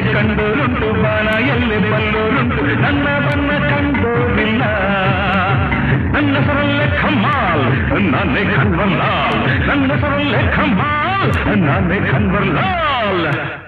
ಕಂಡೋರುಂಟು ಬಾಣ ಎಲ್ಲಿ ಬಲ್ಲೋರುಂಟು ನನ್ನ ಬಣ್ಣ ಕಂಡೋರಿಲ್ಲ ನನ್ನ ಸರಲ್ಲೇ ಖಮ್ಮಾಲ್ ನಾನೇ ಕನ್ವರ್ಲಾಲ್ ನನ್ನ ಸರಲ್ಲೇ ಖಮ್ಮಾಲ್ ನಾನೇ ಕನ್ವರ್ಲಾಲ್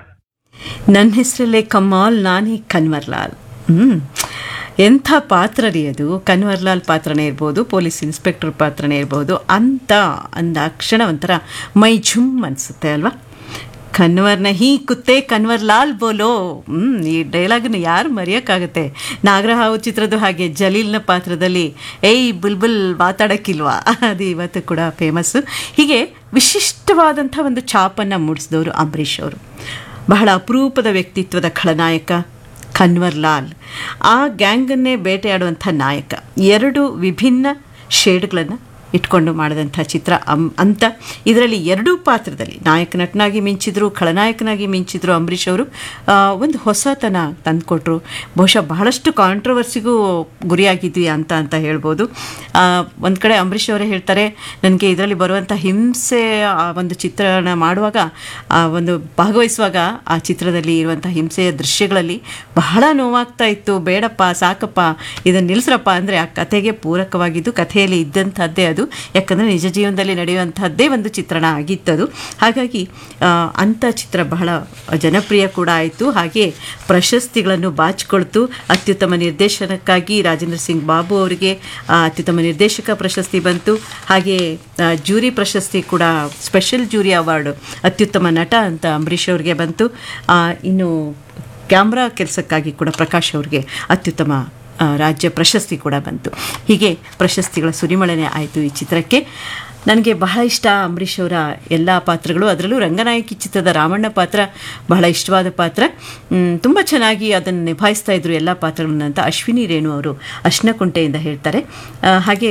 ನನ್ನ ಹೆಸರಲ್ಲೇ ಕಮಾಲ್ ನಾನೇ ಕನ್ವರ್ಲಾಲ್ ಹ್ಮ್ ಎಂಥ ಪಾತ್ರ ರೀ ಅದು ಕನ್ವರ್ಲಾಲ್ ಪಾತ್ರನೇ ಇರ್ಬೋದು ಪೊಲೀಸ್ ಇನ್ಸ್ಪೆಕ್ಟರ್ ಪಾತ್ರನೇ ಇರ್ಬೋದು ಅಂತ ಅಂದ ಕ್ಷಣ ಒಂಥರ ಮೈ ಝುಮ್ ಅನಿಸುತ್ತೆ ಅಲ್ವಾ ಕನ್ವರ್ನ ಹೀ ಕುತ್ತೆ ಕನ್ವರ್ ಲಾಲ್ ಬೋಲೋ ಹ್ಮ್ ಈ ಡೈಲಾಗನ್ನು ಯಾರು ಮರೆಯೋಕ್ಕಾಗುತ್ತೆ ನಾಗರಹಾವು ಚಿತ್ರದ ಹಾಗೆ ಜಲೀಲ್ನ ಪಾತ್ರದಲ್ಲಿ ಏಯ್ ಬುಲ್ಬುಲ್ ಮಾತಾಡೋಕ್ಕಿಲ್ವಾ ಅದು ಇವತ್ತು ಕೂಡ ಫೇಮಸ್ಸು ಹೀಗೆ ವಿಶಿಷ್ಟವಾದಂಥ ಒಂದು ಛಾಪನ್ನು ಮೂಡಿಸಿದವರು ಅಂಬರೀಷ್ ಅವರು ಬಹಳ ಅಪರೂಪದ ವ್ಯಕ್ತಿತ್ವದ ಖಳನಾಯಕ ಕನ್ವರ್ ಲಾಲ್ ಆ ಗ್ಯಾಂಗನ್ನೇ ಬೇಟೆಯಾಡುವಂಥ ನಾಯಕ ಎರಡು ವಿಭಿನ್ನ ಶೇಡ್ಗಳನ್ನು ಇಟ್ಕೊಂಡು ಮಾಡಿದಂಥ ಚಿತ್ರ ಅಂ ಅಂತ ಇದರಲ್ಲಿ ಎರಡೂ ಪಾತ್ರದಲ್ಲಿ ನಾಯಕ ನಟನಾಗಿ ಮಿಂಚಿದ್ರು ಖಳನಾಯಕನಾಗಿ ಮಿಂಚಿದ್ರು ಅಂಬರೀಷ್ ಅವರು ಆ, ಒಂದು ಹೊಸತನ ತಂದುಕೊಟ್ರು ಬಹುಶಃ ಬಹಳಷ್ಟು ಕಾಂಟ್ರವರ್ಸಿಗೂ ಗುರಿಯಾಗಿದ್ವಿ ಅಂತ ಅಂತ ಹೇಳ್ಬೋದು ಒಂದು ಕಡೆ ಅಂಬರೀಷ್ ಅವರೇ ಹೇಳ್ತಾರೆ ನನಗೆ ಇದರಲ್ಲಿ ಬರುವಂಥ ಹಿಂಸೆ ಆ ಒಂದು ಚಿತ್ರಣ ಮಾಡುವಾಗ ಆ ಒಂದು ಭಾಗವಹಿಸುವಾಗ ಆ ಚಿತ್ರದಲ್ಲಿ ಇರುವಂಥ ಹಿಂಸೆಯ ದೃಶ್ಯಗಳಲ್ಲಿ ಬಹಳ ನೋವಾಗ್ತಾ ಇತ್ತು ಬೇಡಪ್ಪ ಸಾಕಪ್ಪ ಇದನ್ನು ನಿಲ್ಲಿಸ್ರಪ್ಪ ಅಂದರೆ ಆ ಕಥೆಗೆ ಪೂರಕವಾಗಿದ್ದು ಕಥೆಯಲ್ಲಿ ಇದ್ದಂಥದ್ದೇ ಅದು ಯಾಕಂದರೆ ನಿಜ ಜೀವನದಲ್ಲಿ ನಡೆಯುವಂಥದ್ದೇ ಒಂದು ಚಿತ್ರಣ ಆಗಿತ್ತದು ಹಾಗಾಗಿ ಆ, ಅಂಥ ಚಿತ್ರ ಬಹಳ ಜನಪ್ರಿಯ ಕೂಡ ಆಯಿತು ಹಾಗೆ ಪ್ರಶಸ್ತಿಗಳನ್ನು ಬಾಚಿಕೊಳ್ತು ಅತ್ಯುತ್ತಮ ನಿರ್ದೇಶನಕ್ಕಾಗಿ ರಾಜೇಂದ್ರ ಸಿಂಗ್ ಬಾಬು ಅವರಿಗೆ ಆ, ಅತ್ಯುತ್ತಮ ನಿರ್ದೇಶಕ ಪ್ರಶಸ್ತಿ ಬಂತು ಹಾಗೆ ಆ, ಜೂರಿ ಪ್ರಶಸ್ತಿ ಕೂಡ ಸ್ಪೆಷಲ್ ಜೂರಿ ಅವಾರ್ಡ್ ಅತ್ಯುತ್ತಮ ನಟ ಅಂತ ಅಂಬರೀಷ್ ಅವರಿಗೆ ಬಂತು ಆ, ಇನ್ನು ಕ್ಯಾಮ್ರಾ ಕೆಲಸಕ್ಕಾಗಿ ಕೂಡ ಪ್ರಕಾಶ್ ಅವ್ರಿಗೆ ಅತ್ಯುತ್ತಮ ಆ, ರಾಜ್ಯ ಪ್ರಶಸ್ತಿ ಕೂಡ ಬಂತು ಹೀಗೆ ಪ್ರಶಸ್ತಿಗಳ ಸುರಿಮಳೆನೇ ಆಯಿತು ಈ ಚಿತ್ರಕ್ಕೆ ನನಗೆ ಬಹಳ ಇಷ್ಟ ಅಂಬರೀಷ್ ಅವರ ಎಲ್ಲ ಪಾತ್ರಗಳು ಅದರಲ್ಲೂ ರಂಗನಾಯಕಿ ಚಿತ್ರದ ರಾಮಣ್ಣ ಪಾತ್ರ ಬಹಳ ಇಷ್ಟವಾದ ಪಾತ್ರ ತುಂಬ ಚೆನ್ನಾಗಿ ಅದನ್ನು ನಿಭಾಯಿಸ್ತಾ ಇದ್ರು ಎಲ್ಲ ಪಾತ್ರಗಳನ್ನ ಅಂತ ಅಶ್ವಿನಿ ರೇಣು ಅವರು ಅಶ್ನಕುಂಟೆಯಿಂದ ಹೇಳ್ತಾರೆ ಆ, ಹಾಗೆ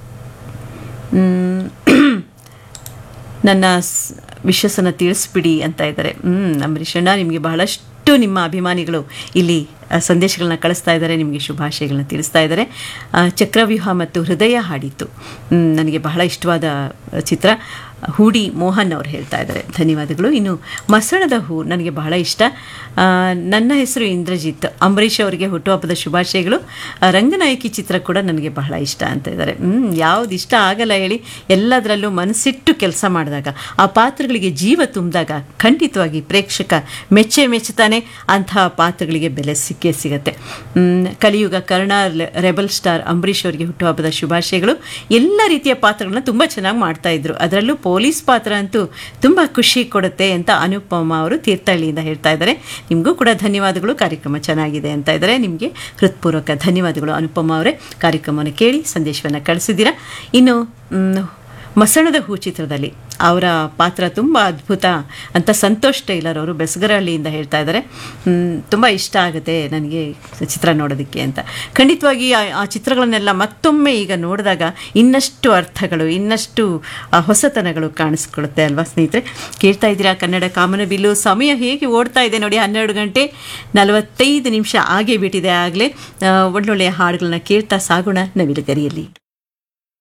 ಮ್, ನನ್ನ ಸ್- ವಿಶ್ವಸನ್ನು ತಿಳಿಸ್ಬಿಡಿ ಅಂತ ಇದ್ದಾರೆ ಹ್ಞೂ ಅಂಬರೀಷಣ್ಣ ನಿಮಗೆ ಬಹಳಷ್ಟು ನಿಮ್ಮ ಅಭಿಮಾನಿಗಳು ಇಲ್ಲಿ ಆ, ಸಂದೇಶಗಳನ್ನ ಕಳಿಸ್ತಾ ಇದ್ದಾರೆ ನಿಮಗೆ ಶುಭಾಶಯಗಳನ್ನ ತಿಳಿಸ್ತಾ ಇದ್ದಾರೆ ಆ, ಚಕ್ರವ್ಯೂಹ ಮತ್ತು ಹೃದಯ ಹಾಡಿತ್ತು ಹ್ಮ್, ನನಗೆ ಬಹಳ ಇಷ್ಟವಾದ ಆ, ಚಿತ್ರ ಹೂಡಿ ಮೋಹನ್ ಅವರು ಹೇಳ್ತಾ ಇದ್ದಾರೆ ಧನ್ಯವಾದಗಳು ಇನ್ನು ಮಸಣದ ಹೂ ನನಗೆ ಬಹಳ ಇಷ್ಟ ಆ, ನನ್ನ ಹೆಸರು ಇಂದ್ರಜಿತ್ ಅಂಬರೀಷ್ ಅವರಿಗೆ ಹುಟ್ಟುಹಬ್ಬದ ಶುಭಾಶಯಗಳು ಆ, ರಂಗನಾಯಕಿ ಚಿತ್ರ ಕೂಡ ನನಗೆ ಬಹಳ ಇಷ್ಟ ಅಂತ ಇದ್ದಾರೆ ಹ್ಮ್ ಯಾವ್ದು ಇಷ್ಟ ಆಗಲ್ಲ ಹೇಳಿ ಎಲ್ಲದರಲ್ಲೂ ಮನಸ್ಸಿಟ್ಟು ಕೆಲಸ ಮಾಡಿದಾಗ ಆ ಪಾತ್ರಗಳಿಗೆ ಜೀವ ತುಂಬಿದಾಗ ಖಂಡಿತವಾಗಿ ಪ್ರೇಕ್ಷಕ ಮೆಚ್ಚೆ ಮೆಚ್ಚುತ್ತಾನೆ ಅಂತಹ ಪಾತ್ರಗಳಿಗೆ ಬೆಲೆ ಸಿಕ್ಕೇ ಸಿಗತ್ತೆ ಹ್ಮ್, ಕಲಿಯುಗ ಕರ್ಣ ಲೆ- ರೆಬಲ್ ಸ್ಟಾರ್ ಅಂಬರೀಷ್ ಅವರಿಗೆ ಹುಟ್ಟುಹಬ್ಬದ ಶುಭಾಶಯಗಳು ಎಲ್ಲ ರೀತಿಯ ಪಾತ್ರಗಳನ್ನ ತುಂಬ ಚೆನ್ನಾಗಿ ಮಾಡ್ತಾ ಇದ್ರು ಅದರಲ್ಲೂ ಪೊಲೀಸ್ ಪಾತ್ರ ಅಂತೂ ತುಂಬ ಖುಷಿ ಕೊಡುತ್ತೆ ಅಂತ ಅನುಪಮ ಅವರು ತೀರ್ಥಹಳ್ಳಿಯಿಂದ ಹೇಳ್ತಾ ಇದ್ದಾರೆ ನಿಮಗೂ ಕೂಡ ಧನ್ಯವಾದಗಳು ಕಾರ್ಯಕ್ರಮ ಚೆನ್ನಾಗಿದೆ ಅಂತ ಇದ್ದಾರೆ ನಿಮಗೆ ಹೃತ್ಪೂರ್ವಕ ಧನ್ಯವಾದಗಳು ಅನುಪಮ ಅವರೇ ಕಾರ್ಯಕ್ರಮವನ್ನು ಕೇಳಿ ಸಂದೇಶವನ್ನು ಕಳಿಸಿದ್ದೀರಾ ಇನ್ನು ಮ್, ಮಸಣದ ಹೂ ಚಿತ್ರದಲ್ಲಿ ಅವರ ಪಾತ್ರ ತುಂಬ ಅದ್ಭುತ ಅಂತ ಸಂತೋಷ್ ಟೈಲರ್ ಅವರು ಬೆಸಗರಹಳ್ಳಿಯಿಂದ ಹೇಳ್ತಾ ಇದ್ದಾರೆ ತುಂಬ ಇಷ್ಟ ಆಗುತ್ತೆ ನನಗೆ ಚಿತ್ರ ನೋಡೋದಕ್ಕೆ ಅಂತ ಖಂಡಿತವಾಗಿ ಆ- ಆ ಚಿತ್ರಗಳನ್ನೆಲ್ಲ ಮತ್ತೊಮ್ಮೆ ಈಗ ನೋಡಿದಾಗ ಇನ್ನಷ್ಟು ಅರ್ಥಗಳು ಇನ್ನಷ್ಟು ಆ, ಹೊಸತನಗಳು ಕಾಣಿಸ್ಕೊಳ್ಳುತ್ತೆ ಅಲ್ವಾ ಸ್ನೇಹಿತರೆ ಕೇಳ್ತಾ ಇದ್ದೀರಾ ಕನ್ನಡ ಕಾಮನಬಿಲ್ಲು ಸಮಯ ಹೇಗೆ ಓಡ್ತಾ ಇದೆ ನೋಡಿ ಹನ್ನೆರಡು ಗಂಟೆ ನಲವತ್ತೈದು ನಿಮಿಷ ಆಗೇ ಬಿಟ್ಟಿದೆ ಆಗಲೇ ಒಳ್ಳೊಳ್ಳೆಯ ಹಾಡುಗಳನ್ನ ಕೇಳ್ತಾ ಸಾಗೋಣ ನವಿಲುಗರಿಯಲ್ಲಿ